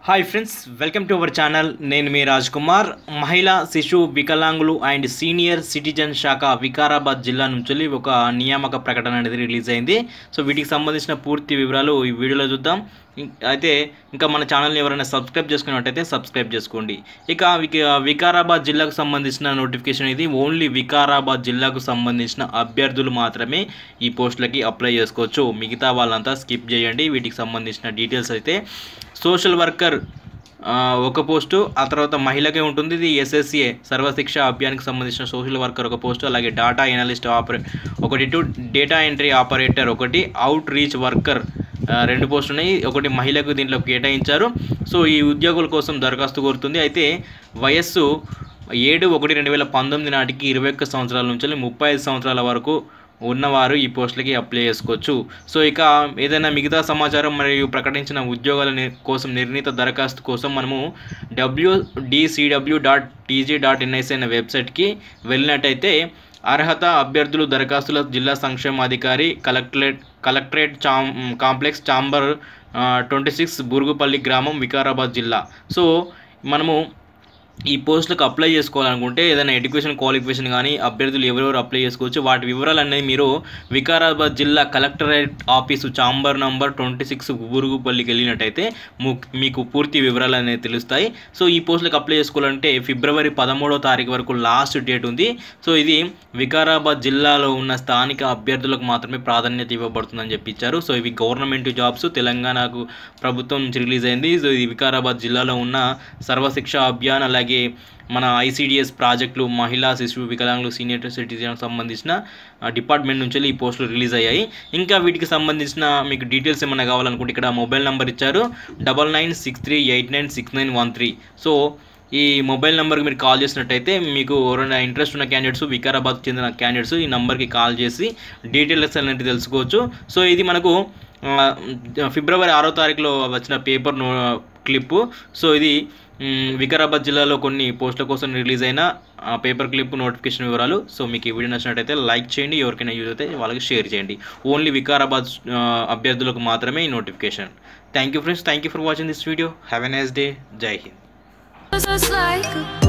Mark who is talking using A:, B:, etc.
A: hi friends welcome to our channel నేను మీ రాజ్ కుమార్ మహిళా శిశు వికలాంగులు అండ్ సీనియర్ సిటిజన్ శాఖ వికారాబాద్ జిల్లా నుంచి ఒక నియామక ప్రకటన అనేది రిలీజ్ అయింది సో వీటికి సంబంధించిన పూర్తి వివరాలు ఈ వీడియోలో చూద్దాం ఇం- అయితే ఇంకా మన ఛానల్ని ఎవరైనా సబ్స్క్రైబ్ చేసుకున్నట్టయితే సబ్స్క్రైబ్ చేసుకోండి ఇక విక- వికారాబాద్ జిల్లాకు సంబంధించిన నోటిఫికేషన్ ఇది ఓన్లీ వికారాబాద్ జిల్లాకు సంబంధించిన అభ్యర్థులు మాత్రమే ఈ పోస్టులకి అప్లై చేసుకోవచ్చు మిగతా వాళ్ళంతా స్కిప్ చేయండి వీటికి సంబంధించిన డీటెయిల్స్ అయితే సోషల్ వర్కర్ ఆ, ఒక పోస్టు ఆ తర్వాత మహిళకే ఉంటుంది ఇది ఎస్ఎస్సిఏ సర్వశిక్ష అభియాన్కి సంబంధించిన సోషల్ వర్కర్ ఒక పోస్టు అలాగే డేటా ఎనాలిస్ట్ ఆపరే ఒకటి టు డేటా ఎంట్రీ ఆపరేటర్ ఒకటి అవుట్ రీచ్ వర్కర్ ఆ, రెండు పోస్టులు ఉన్నాయి ఒకటి మహిళకు దీంట్లో కేటాయించారు సో ఈ ఉద్యోగుల కోసం దరఖాస్తు కోరుతుంది అయితే వయస్సు ఏడు ఒకటి రెండు వేల పంతొమ్మిది నాటికి ఇరవై ఒక్క సంవత్సరాల నుంచి ముప్పై ఐదు సంవత్సరాల వరకు ఉన్నవారు ఈ పోస్టులకి అప్లై చేసుకోవచ్చు సో ఇక ఏదైనా మిగతా సమాచారం మరియు ప్రకటించిన ఉద్యోగాల ని- కోసం నిర్ణీత దరఖాస్తు కోసం మనము WDCW dot TG dot NIC అనే వెబ్సైట్కి వెళ్ళినట్టయితే అర్హత అభ్యర్థులు దరఖాస్తుల జిల్లా సంక్షేమాధికారి కలెక్టరేట్ కలెక్టరేట్ చాం complex chamber twenty six Burugupalli గ్రామం వికారాబాద్ జిల్లా సో మనము ఈ పోస్టులకు అప్లై చేసుకోవాలనుకుంటే ఏదైనా ఎడ్యుకేషన్ క్వాలిఫికేషన్ కానీ అభ్యర్థులు ఎవరెవరు అప్లై చేసుకోవచ్చు వాటి వివరాలు అనేది మీరు వికారాబాద్ జిల్లా collectorate office chamber number twenty six బురుగుపల్లికి వెళ్ళినట్టయితే ము- మీకు పూర్తి వివరాలు అనేవి తెలుస్తాయి సో ఈ పోస్టులకు అప్లై చేసుకోవాలంటే ఫిబ్రవరి పదమూడో తారీఖు వరకు లాస్ట్ డేట్ ఉంది సో ఇది వికారాబాద్ జిల్లాలో ఉన్న స్థానిక అభ్యర్థులకు మాత్రమే ప్రాధాన్యత ఇవ్వబడుతుందని చెప్పి ఇచ్చారు సో ఇవి గవర్నమెంట్ జాబ్స్ తెలంగాణకు ప్రభుత్వం నుంచి రిలీజ్ అయింది సో ఇది వికారాబాద్ జిల్లాలో ఉన్న సర్వశిక్ష అభియాన్ అలాగే మన ఐసిడిఎస్ ప్రాజెక్టులు మహిళా శిశువు వికలాంగులు సీనియర్ సిటిజన్కి సంబంధించిన ఆ, డిపార్ట్మెంట్ నుంచి ఈ పోస్టులు రిలీజ్ అయ్యాయి ఇంకా వీటికి సంబంధించిన మీకు డీటెయిల్స్ ఏమైనా కావాలనుకుంటే ఇక్కడ మొబైల్ నెంబర్ ఇచ్చారు double nine six three eight nine six nine one three so ఈ మొబైల్ నెంబర్కి మీరు కాల్ చేసినట్టయితే మీకు ఎవరైనా ఇంట్రెస్ట్ ఉన్న క్యాండిడేట్స్ వికారాబాద్ చెందిన క్యాండిడేట్స్ ఈ నెంబర్కి కాల్ చేసి డీటెయిల్స్ అనేవి తెలుసుకోవచ్చు సో ఇది మనకు ఆ, ఫిబ్రవరి ఆరో తారీఖులో వచ్చిన పేపర్ నో క్లిప్పు సో ఇది మ్, వికారాబాద్ జిల్లాలో కొన్ని పోస్టుల కోసం రిలీజ్ అయిన ఆ పేపర్ క్లిప్ నోటిఫికేషన్ వివరాలు సో మీకు ఈ వీడియో నచ్చినట్టయితే లైక్ చేయండి ఎవరికైనా యూజ్ అయితే వాళ్ళకి షేర్ చేయండి ఓన్లీ వికారాబాద్ ఆ, అభ్యర్థులకు మాత్రమే ఈ notification thank you friends thank you for watching this video have a nice day జై హింద్
B: Just like a